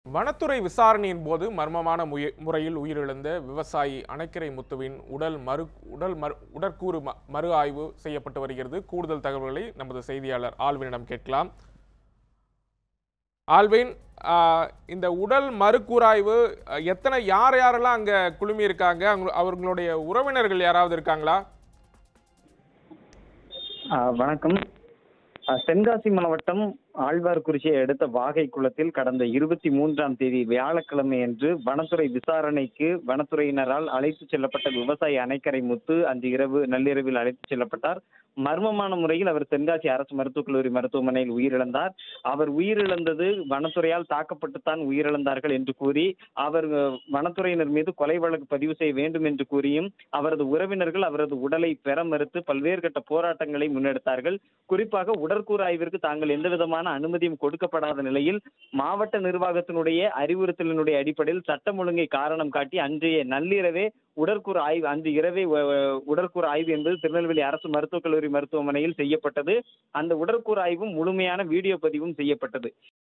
வனத்துறை விசாரணையின் போது மர்மமான முய- முறையில் உயிரிழந்த விவசாயி அணைக்கரை முத்துவின் உடல் மறு உடல் மறு உடற்கூறு ம- மறு ஆய்வு செய்யப்பட்டு வருகிறது கூடுதல் தகவல்களை நமது செய்தியாளர் ஆல்வினிடம் கேட்கலாம் ஆல்வின் ஆஹ், இந்த உடல் மறுகூராய்வு அஹ், எத்தனை யார் யாரெல்லாம் அங்க குழுமி இருக்காங்க அவங்க- அவர்களுடைய உறவினர்கள் யாராவது இருக்காங்களா ஆ, வணக்கம் ஆ, தென்காசி மாவட்டம் ஆழ்வார்குறிச்சியை அடுத்த வாகை குளத்தில் கடந்த இருபத்தி மூன்றாம் தேதி வியாழக்கிழமை அன்று வனத்துறை விசாரணைக்கு வனத்துறையினரால் அழைத்து செல்லப்பட்ட விவசாயி அணைக்கரை முத்து அன்று இரவு நள்ளிரவில் அழைத்து செல்லப்பட்டார் மர்மமான முறையில் அவர் தென்காசி அரசு மருத்துவக் கல்லூரி மருத்துவமனையில் உயிரிழந்தார் அவர் உயிரிழந்தது வனத்துறையால் தாக்கப்பட்டுத்தான் உயிரிழந்தார்கள் என்று கூறி அவர் அஹ், வனத்துறையினர் மீது கொலை வழக்கு பதிவு செய்ய வேண்டும் என்று கூறியும் அவரது உறவினர்கள் அவரது உடலை பெற மறுத்து பல்வேறு கட்ட போராட்டங்களை முன்னெடுத்தார்கள் குறிப்பாக உடற்கூறு ஆய்விற்கு தாங்கள் எந்த விதமான அனுமதியும் கொடுக்கப்படாத நிலையில் மாவட்ட நிர்வாகத்தினுடைய அறிவுறுத்தலினுடைய அடிப்படையில் சட்டம் ஒழுங்கை காரணம் காட்டி அன்றைய நள்ளிரவே உடற்கூறு ஆய்வு அன்று இரவே அஹ், உடற்கூறு ஆய்வு என்பது திருநெல்வேலி அரசு மருத்துவக் கல்லூரி மருத்துவமனையில் செய்யப்பட்டது அந்த உடற்கூறு ஆய்வும் முழுமையான வீடியோ பதிவும் செய்யப்பட்டது